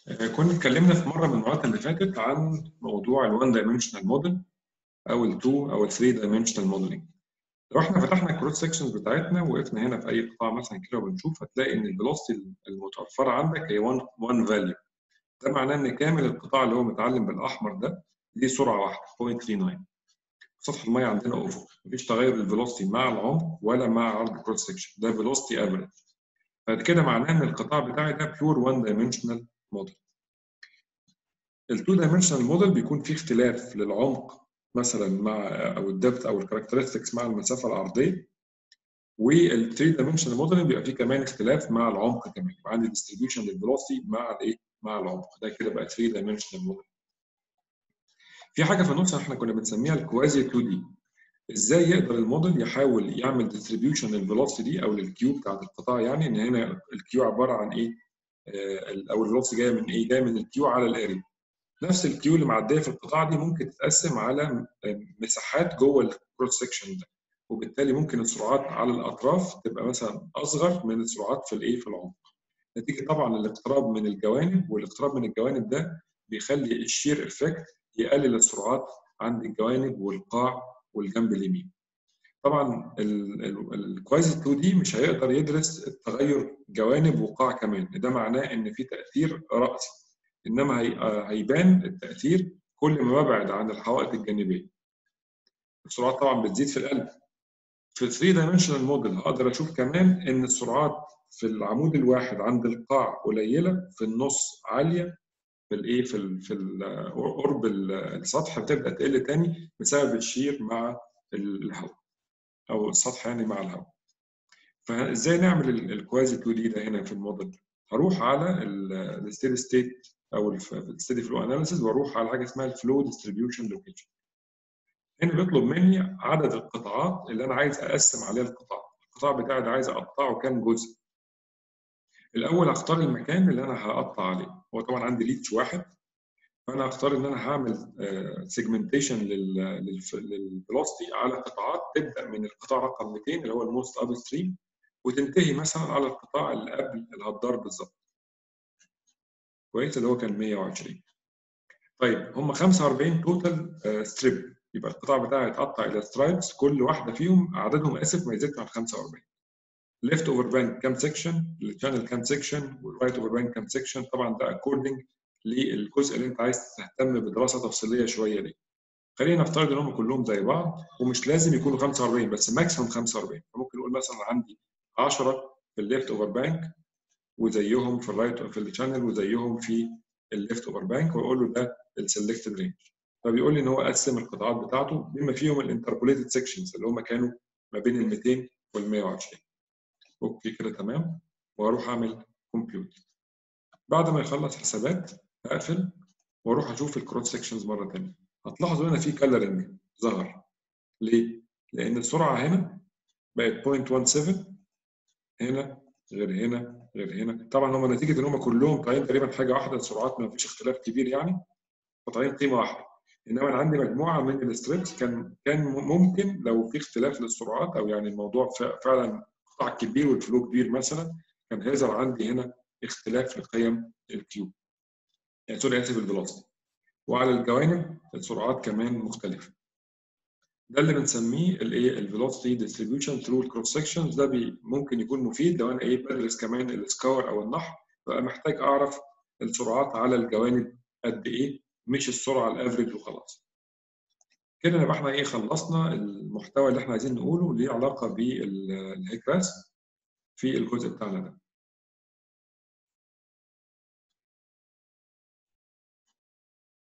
كنا اتكلمنا في مره من المرات اللي فاتت عن موضوع الوان دايمنشنال موديل او ال2 او ال3 دايمنشنال موديلنج لو احنا فتحنا الكروس سكشنز بتاعتنا وقفنا هنا في اي قطاع مثلا كده وبنشوف هتلاقي ان الفيلوسيتي المتوفره عندك هي 1 1 فاليو ده معناه ان كامل القطاع اللي هو متعلم بالاحمر ده ليه سرعه واحده 0.39 سطح الميه عندنا افق مفيش تغير للفيلوسيتي مع العمق ولا مع عرض الكروس سكشن ده فيلوسيتي افريج بعد كده معناه ان القطاع بتاعي ده بيور 1 دايمنشنال موديل التو دايمنشنال موديل بيكون فيه اختلاف للعمق مثلا مع او الدبت او الكاركترستكس مع المسافه العرضيه والثري دايمنشنال موديل بيبقى فيه كمان اختلاف مع العمق كمان يبقى عندي ديستريبيوشن للفيلوسيتي مع الايه مع العمق ده كده بقى 3 دايمنشنال موديل في حاجه في النص احنا كنا بنسميها الكوازي 2 دي ازاي يقدر الموديل يحاول يعمل ديستريبيوشن للفيلوسيتي دي او للكيو بتاعت القطاع يعني ان هنا الكيو عباره عن ايه او الفيلوسيتي جايه من ايه جايه من الكيو على الاريا نفس الكيو اللي معديه في القطاع دي ممكن تتقسم على مساحات جوه الكروس سكشن ده وبالتالي ممكن السرعات على الاطراف تبقى مثلا اصغر من السرعات في الايه في العمق نتيجه طبعا الاقتراب من الجوانب والاقتراب من الجوانب ده بيخلي الشير افكت يقلل السرعات عند الجوانب والقاع والجنب اليمين طبعا الكوازي 2 دي مش هيقدر يدرس التغير جوانب وقاع كمان ده معناه ان في تاثير راسي انما هيبان التاثير كل ما ببعد عن الحوائط الجانبيه السرعات طبعا بتزيد في القلب في 3 دايمنشنال موديل هقدر اشوف كمان ان السرعات في العمود الواحد عند القاع قليله في النص عاليه في الايه في ال في قرب السطح بتبدا تقل تاني بسبب الشير مع الهواء او السطح يعني مع الهواء فازاي نعمل الكوازي 2 دي ده هنا في الموديل هروح على الستيدي ستيت او الستيدي فلو اناليسيس واروح على حاجه اسمها الفلو ديستريبيوشن لوكيشن هنا بيطلب مني عدد القطاعات اللي انا عايز اقسم عليها القطاع القطاع بتاعي ده عايز اقطعه كام جزء الاول هختار المكان اللي انا هقطع عليه هو طبعا عندي ريتش واحد فانا هختار ان انا هعمل سيجمنتيشن للفيلوسيتي على قطاعات تبدا من القطاع رقم 200 اللي هو الموست اب ستريم وتنتهي مثلا على القطاع اللي قبل الهدار بالظبط كويس اللي هو كان 120 طيب هم 45 توتال ستريب يبقى القطاع بتاعي هيتقطع الى سترايبس كل واحده فيهم عددهم اسف ما يزيدش عن 45 ليفت اوفر بانك كام سيكشن الشانل كام سيكشن والرايت اوفر بانك كام سيكشن طبعا ده اكوردنج للجزء اللي انت عايز تهتم بدراسه تفصيليه شويه ليه خلينا نفترض ان هم كلهم زي بعض ومش لازم يكونوا 45 بس ماكسيموم 45 فممكن نقول مثلا عندي 10 في الليفت اوفر بانك وزيهم في الرايت في الشانل وزيهم في الليفت اوفر بانك واقول له ده السلكتد رينج فبيقول لي ان هو قسم القطاعات بتاعته بما فيهم الانتربوليتد سيكشنز اللي هم كانوا ما بين ال 200 وال 120 اوكي كده تمام واروح اعمل كومبيوت بعد ما يخلص حسابات اقفل واروح اشوف الكروس سيكشنز مره ثانيه هتلاحظوا هنا في كلرنج ظهر ليه؟ لان السرعه هنا بقت 0.17 هنا غير هنا غير هنا طبعا هم نتيجه ان هم كلهم طالعين تقريبا حاجه واحده السرعات ما فيش اختلاف كبير يعني فطالعين قيمه واحده انما انا عندي مجموعه من الستريبس كان كان ممكن لو في اختلاف للسرعات او يعني الموضوع فعلا قطاع كبير والفلو كبير مثلا كان هيظهر عندي هنا اختلاف لقيم الكيو يعني سوري اسف الفيلوسيتي وعلى الجوانب السرعات كمان مختلفه ده اللي بنسميه الايه الفيلوسيتي ديستريبيوشن ثرو الكروس سكشنز ده بي ممكن يكون مفيد لو انا ايه بدرس كمان السكاور او النحر بقى محتاج اعرف السرعات على الجوانب قد ايه مش السرعه الافريج وخلاص كده يبقى احنا ايه خلصنا المحتوى اللي احنا عايزين نقوله ليه علاقه بالهيك راس في الجزء بتاعنا ده